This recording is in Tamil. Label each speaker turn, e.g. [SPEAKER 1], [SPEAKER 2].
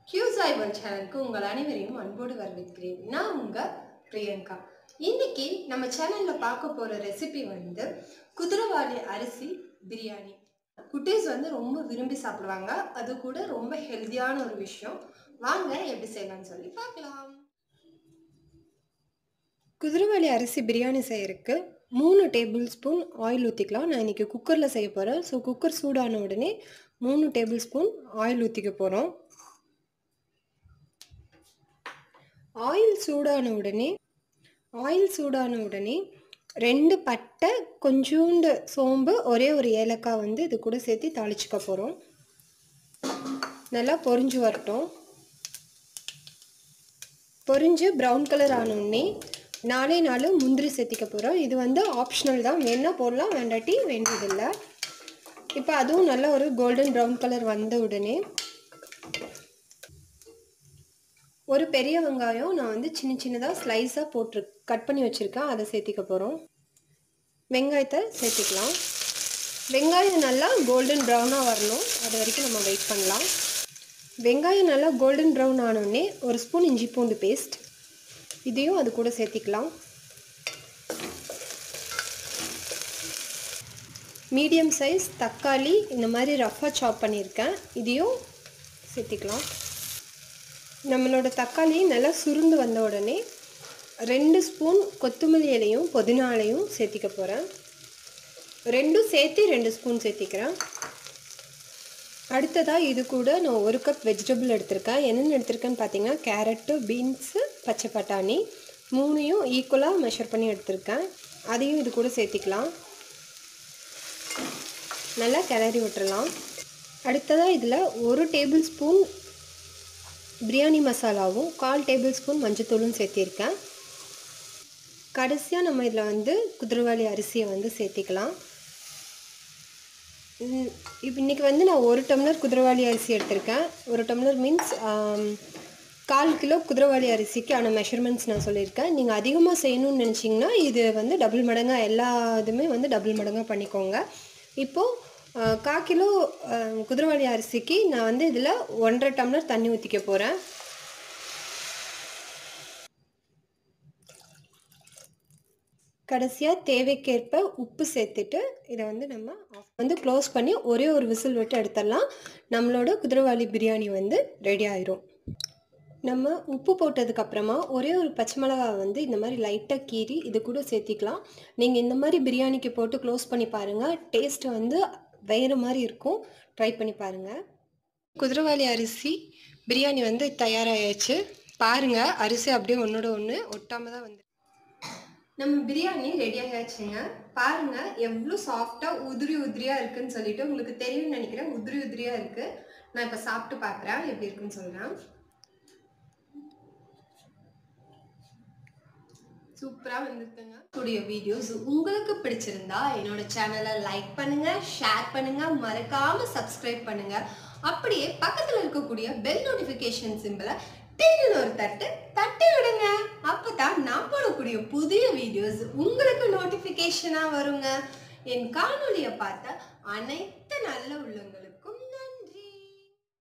[SPEAKER 1] கியூசாய் வேர்ல்ட் சேனலுக்கு உங்கள் அனைவரையும் அன்போடு வரவேற்கிறேன் நான் உங்கள் பிரியங்கா இன்னைக்கு நம்ம சேனலில் பார்க்க போகிற ரெசிபி வந்து குதிரைவாலி அரிசி பிரியாணி குட்டீஸ் வந்து ரொம்ப விரும்பி சாப்பிடுவாங்க அது கூட ரொம்ப ஹெல்த்தியான ஒரு விஷயம் வாங்க எப்படி செய்யலாம்னு சொல்லி பார்க்கலாம் குதிரைவாலி அரிசி பிரியாணி செய்யறதுக்கு மூணு டேபிள் ஸ்பூன் ஆயில் ஊற்றிக்கலாம் நான் இன்றைக்கி குக்கரில் செய்ய போகிறேன் ஸோ குக்கர் சூடான உடனே மூணு டேபிள் ஸ்பூன் ஆயில் ஊற்றிக்க போகிறோம் ஆயில் சூடான உடனே ஆயில் சூடான உடனே ரெண்டு பட்டை கொஞ்சோண்டு சோம்பு ஒரே ஒரு ஏலக்காய் வந்து இது கூட சேர்த்து தாளிச்சுக்க போகிறோம் நல்லா பொரிஞ்சு வரட்டும் பொரிஞ்சு ப்ரௌன் கலர் ஆனோடனே நாலே நாலு முந்திரி சேர்த்திக்க போகிறோம் இது வந்து ஆப்ஷனல் தான் வேணா போடலாம் வேண்டாட்டி வேண்டியதில்லை இப்போ அதுவும் நல்ல ஒரு கோல்டன் ப்ரௌன் கலர் வந்த உடனே ஒரு பெரிய வெங்காயம் நான் வந்து சின்ன சின்னதாக ஸ்லைஸாக போட்டு கட் பண்ணி வச்சுருக்கேன் அதை சேர்த்திக்க போகிறோம் வெங்காயத்தை சேர்த்திக்கலாம் வெங்காயம் நல்லா கோல்டன் ப்ரௌனாக வரணும் அது வரைக்கும் நம்ம வெயிட் பண்ணலாம் வெங்காயம் நல்லா கோல்டன் ப்ரௌன் ஆனோடனே ஒரு ஸ்பூன் இஞ்சி பூண்டு பேஸ்ட் இதையும் அது கூட சேர்த்திக்கலாம் மீடியம் சைஸ் தக்காளி இந்த மாதிரி ரஃப்பாக சாப் பண்ணியிருக்கேன் இதையும் சேர்த்திக்கலாம் நம்மளோட தக்காளி நல்லா சுருண்டு வந்த உடனே ரெண்டு ஸ்பூன் கொத்தமல்லி இலையும் புதினா இலையும் சேர்த்திக்க போகிறேன் ரெண்டும் சேர்த்து ரெண்டு ஸ்பூன் சேர்த்திக்கிறேன் அடுத்ததாக இது கூட நான் ஒரு கப் வெஜிடபிள் எடுத்திருக்கேன் என்னென்ன எடுத்திருக்கேன்னு பார்த்தீங்கன்னா கேரட்டு பீன்ஸு பச்சை பட்டாணி மூணையும் ஈக்குவலாக மெஷர் பண்ணி எடுத்திருக்கேன் அதையும் இது கூட சேர்த்திக்கலாம் நல்லா கிளறி விட்டுறலாம் அடுத்ததாக இதில் ஒரு டேபிள் ஸ்பூன் பிரியாணி மசாலாவும் கால் டேபிள் ஸ்பூன் மஞ்சத்தூளும் சேர்த்திருக்கேன் கடைசியாக நம்ம இதில் வந்து குதிரைவாளி அரிசியை வந்து சேர்த்திக்கலாம் இப்போ இன்றைக்கி வந்து நான் ஒரு டம்ளர் குதிரைவாளி அரிசி எடுத்திருக்கேன் ஒரு டம்ளர் மீன்ஸ் கால் கிலோ குதிரைவாளி அரிசிக்கான மெஷர்மெண்ட்ஸ் நான் சொல்லியிருக்கேன் நீங்கள் அதிகமாக செய்யணும்னு நினச்சிங்கன்னா இது வந்து டபுள் மடங்காக எல்லா இதுவுமே வந்து டபுள் மடங்காக பண்ணிக்கோங்க இப்போது கா கிலோ குதிரைவாளி அரிசிக்கு நான் வந்து இதில் ஒன்றரை டம்ளர் தண்ணி ஊற்றிக்க போகிறேன் கடைசியாக தேவைக்கேற்ப உப்பு சேர்த்துட்டு இதை வந்து நம்ம வந்து க்ளோஸ் பண்ணி ஒரே ஒரு விசில் விட்டு எடுத்துடலாம் நம்மளோட குதிரைவாளி பிரியாணி வந்து ரெடி ஆயிரும் நம்ம உப்பு போட்டதுக்கப்புறமா ஒரே ஒரு பச்சை மிளகா வந்து இந்த மாதிரி லைட்டாக கீறி இது கூட சேர்த்திக்கலாம் நீங்கள் இந்த மாதிரி பிரியாணிக்கு போட்டு க்ளோஸ் பண்ணி பாருங்கள் டேஸ்ட் வந்து வேறு மாதிரி இருக்கும் ட்ரை பண்ணி பாருங்கள் குதிரைவாளி அரிசி பிரியாணி வந்து தயாராகிடுச்சு பாருங்கள் அரிசி அப்படியே ஒன்றோட ஒன்று ஒட்டாமல் தான் வந்து நம்ம பிரியாணி ரெடி ஆகியாச்சுங்க பாருங்க எவ்வளோ சாஃப்டாக உதிரி உதிரியாக இருக்குன்னு சொல்லிட்டு உங்களுக்கு தெரியும்னு நினைக்கிறேன் உதிரி உதிரியாக இருக்குது நான் இப்போ சாப்பிட்டு பார்க்குறேன் எப்படி இருக்குன்னு சொல்கிறேன் சூப்பராக வந்திருக்குங்க கூடிய வீடியோஸ் உங்களுக்கு பிடிச்சிருந்தா என்னோட சேனலை லைக் பண்ணுங்க ஷேர் பண்ணுங்க மறக்காம சப்ஸ்கிரைப் பண்ணுங்க அப்படியே பக்கத்தில் இருக்கக்கூடிய பெல் நோட்டிஃபிகேஷன் சிம்பிளை டின்னு ஒரு தட்டு தட்டி விடுங்க அப்பதான் நான் போடக்கூடிய புதிய வீடியோஸ் உங்களுக்கு நோட்டிஃபிகேஷனாக வருங்க என் காணொலியை பார்த்த அனைத்து நல்ல உள்ளங்களும்